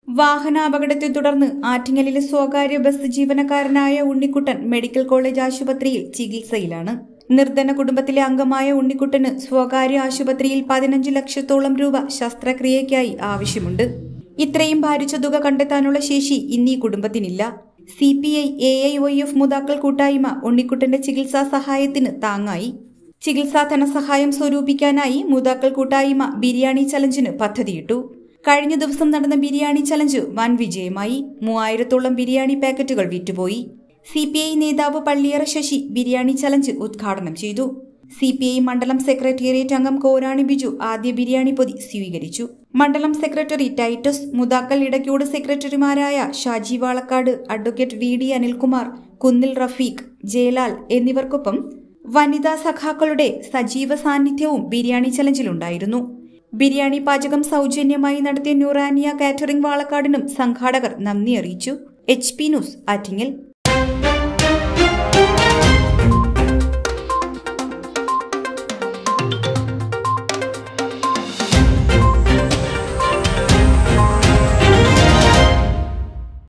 വാഹനാപകടത്തെ തുടർന്ന് ആറ്റിങ്ങലിലെ സ്വകാര്യ ബസ് ജീവനക്കാരനായ ഉണ്ണിക്കുട്ടൻ മെഡിക്കൽ കോളേജ് ആശുപത്രിയിൽ ചികിത്സയിലാണ് നിർധന കുടുംബത്തിലെ അംഗമായ ഉണ്ണിക്കുട്ടന് സ്വകാര്യ ആശുപത്രിയിൽ പതിനഞ്ച് ലക്ഷത്തോളം രൂപ ശസ്ത്രക്രിയയ്ക്കായി ആവശ്യമുണ്ട് ഇത്രയും ഭാരിച്ച തുക കണ്ടെത്താനുള്ള ശേഷി ഇന്നീ കുടുംബത്തിനില്ല C P I A I O F മുതാക്കൾ കൂട്ടായ്മ ഉണ്ണിക്കുട്ടന്റെ ചികിത്സാ സഹായത്തിന് താങ്ങായി ചികിത്സാ ധനസഹായം സ്വരൂപിക്കാനായി മുതാക്കൾ കൂട്ടായ്മ ബിരിയാണി ചലഞ്ചിന് പദ്ധതിയിട്ടു കഴിഞ്ഞ ദിവസം നടന്ന ബിരിയാണി ചലഞ്ച് വൻ വിജയമായി മൂവായിരത്തോളം ബിരിയാണി പാക്കറ്റുകൾ വിറ്റുപോയി സി പി ഐ നേതാവ് പള്ളിയറ ശശി ബിരിയാണി ചലഞ്ച് ഉദ്ഘാടനം ചെയ്തു സി പി ഐ മണ്ഡലം സെക്രട്ടേറിയറ്റ് അംഗം കോരാണി ബിജു ആദ്യ ബിരിയാണി പൊതി സ്വീകരിച്ചു മണ്ഡലം സെക്രട്ടറി ടൈറ്റസ് മുതാക്കൽ ഇടയ്ക്കോട് സെക്രട്ടറിമാരായ Shaji Valakkad advocate V D Anilkumar കുന്നിൽ റഫീഖ് ജയലാൽ എന്നിവർക്കൊപ്പം വനിതാ സഖാക്കളുടെ സജീവ സാന്നിധ്യവും ബിരിയാണി ചലഞ്ചിലുണ്ടായിരുന്നു ബിരിയാണി പാചകം സൗജന്യമായി നടത്തിയ ന്യൂറാനിയ കാറ്ററിംഗ് വാളക്കാടിനും സംഘാടകർ നന്ദി അറിയിച്ചു എച്ച് പി ന്യൂസ് ആറ്റിങ്ങൽ